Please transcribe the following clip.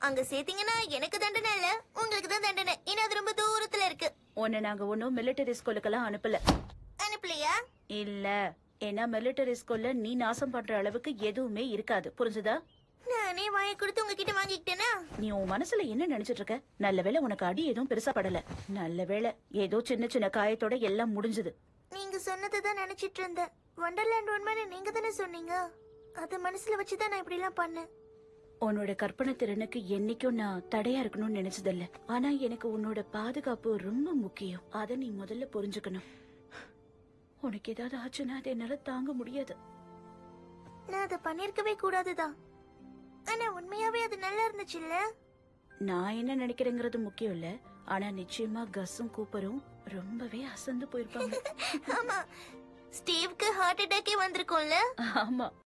அங்க சேர்த்தீங்கன்னா எனக்கு தண்டனை இல்ல உங்களுக்கு தான் தண்டனை ஏன்னா அது ரொம்ப தூரத்துல இருக்கு உன்னை நாங்க ஒன்னும் மிலிட்டரி ஸ்கூலுக்கெல்லாம் அனுப்பல அனுப்பலையா இல்ல ஏன்னா மிலிட்டரி ஸ்கூல்ல நீ நாசம் பண்ற அளவுக்கு எதுவுமே இருக்காது புரிஞ்சுதா நானே வாயை கொடுத்து உங்ககிட்ட வாங்கிக்கிட்டேனா நீ உன் மனசுல என்ன நினைச்சிட்டு இருக்க நல்ல வேளை உனக்கு அடி எதுவும் பெருசா படல நல்ல வேளை ஏதோ சின்ன சின்ன காயத்தோட எல்லாம் முடிஞ்சது நீங்க சொன்னதுதான் நினைச்சிட்டு இருந்தேன் வண்டர்லேண்ட் உண்மைன்னு நீங்க தானே சொன்னீங்க அது மனசுல வச்சுதான் நான் இப்படி எல்லாம் பண்ணேன் உன்னோட கற்பனை திறனுக்கு என்னைக்கும் நான் தடையா இருக்கணும்னு நினைச்சதில்ல ஆனா எனக்கு உன்னோட பாதுகாப்பு ரொம்ப முக்கியம் அத நீ முதல்ல புரிஞ்சுக்கணும் உனக்கு ஏதாவது ஆச்சுன்னா அதை என்னால தாங்க முடியாது நான் அதை பண்ணிருக்கவே கூடாதுதான் ஆனா உண்மையாவே அது நல்லா இருந்துச்சுல்ல நான் என்ன நினைக்கிறேங்கிறது முக்கியம் இல்ல ஆனா நிச்சயமா கஸும் கூப்பரும் ரொம்பவே அசந்து போயிருப்பாங்க ஆமா ஸ்டீவ்க்கு ஹார்ட் அட்டாக்கே வந்திருக்கும்ல ஆமா